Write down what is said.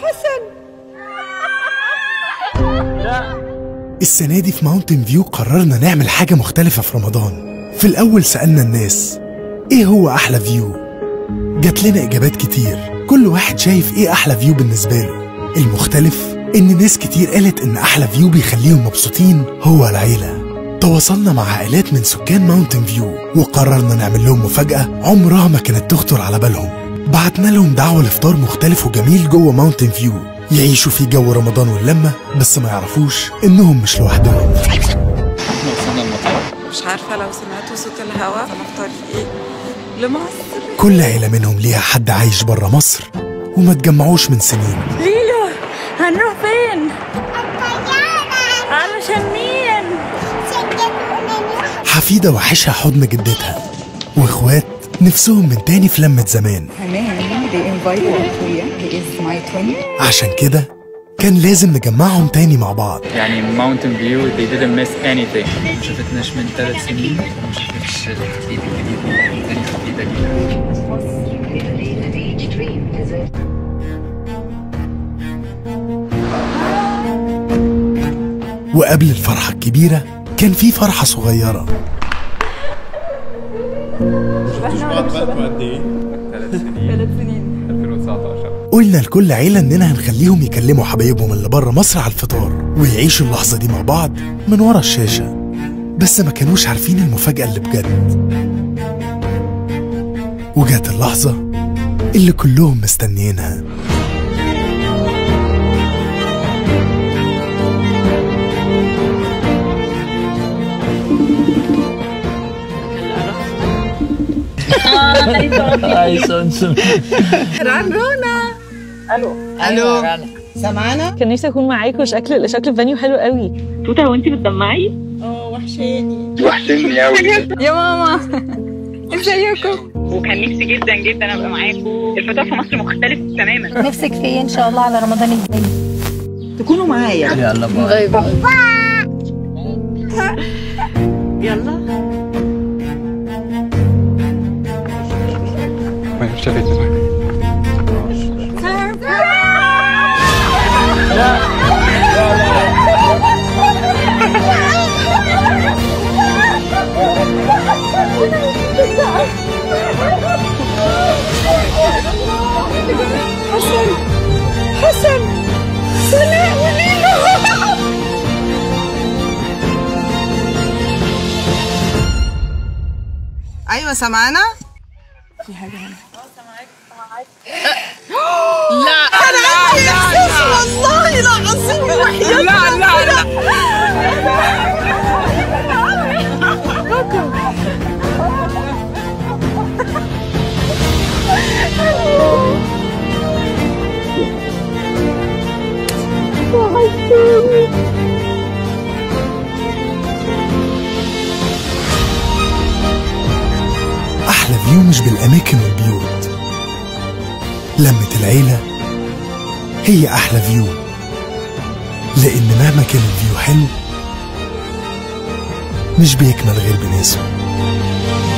السنة دي في ماونتن فيو قررنا نعمل حاجة مختلفة في رمضان في الأول سألنا الناس إيه هو أحلى فيو؟ جات لنا إجابات كتير كل واحد شايف إيه أحلى فيو بالنسبة له المختلف إن ناس كتير قالت إن أحلى فيو بيخليهم مبسوطين هو العيلة تواصلنا مع عائلات من سكان ماونتن فيو وقررنا نعمل لهم مفاجأة عمرها ما كانت تخطر على بالهم بعتنا لهم دعوة لفطار مختلف وجميل جوه ماونتن فيو يعيشوا في جو رمضان واللمة بس ما يعرفوش إنهم مش لوحدهم وصلنا المطار مش عارفة لو سمعتوا صوت الهوا فأنا في طريقي لمصر كل عيلة منهم ليها حد عايش برا مصر وما تجمعوش من سنين ليلو هنروح فين؟ علشان مين؟ حفيدة وحشها حضن جدتها واخوات نفسهم من تاني في لمة زمان Hanan, they invited Akuya. He is my twin. عشان كده كان لازم نجمعهم تاني مع بعض يعني ماونتن فيو they didn't miss anything ما شفتناش من ثلاث سنين ما شفتش التحديد الجديد تاني تحديدة جديدة وقبل الفرحة الكبيرة كان في فرحة صغيرة ثلاث سنين 2019 قلنا لكل عيلة إننا هنخليهم يكلموا حبايبهم اللي بره مصر على الفطار ويعيشوا اللحظة دي مع بعض من ورا الشاشة بس ما كانوش عارفين المفاجأة اللي بجد وجات اللحظة اللي كلهم مستنيينها الو سمعنا كان نفسي اكون معاكم شكل شكل الفانيو حلو قوي توته وانتي بتدمعي اه وحشاني وحشني قوي يا ماما ازيكم وكان نفسي جدا جدا ابقى معاكم الفطار في مصر مختلف تماما نفسك في ايه ان شاء الله على رمضان الجاي تكونوا معايا يلا باي يلا ما شفتني ايوه سمعنا والله العظيم وحياة لا لا لا أحلى فيو مش بالأماكن والبيوت لمة العيلة هي أحلى فيو لأن مهما كان الفيو حلو مش بيكمل غير بناسه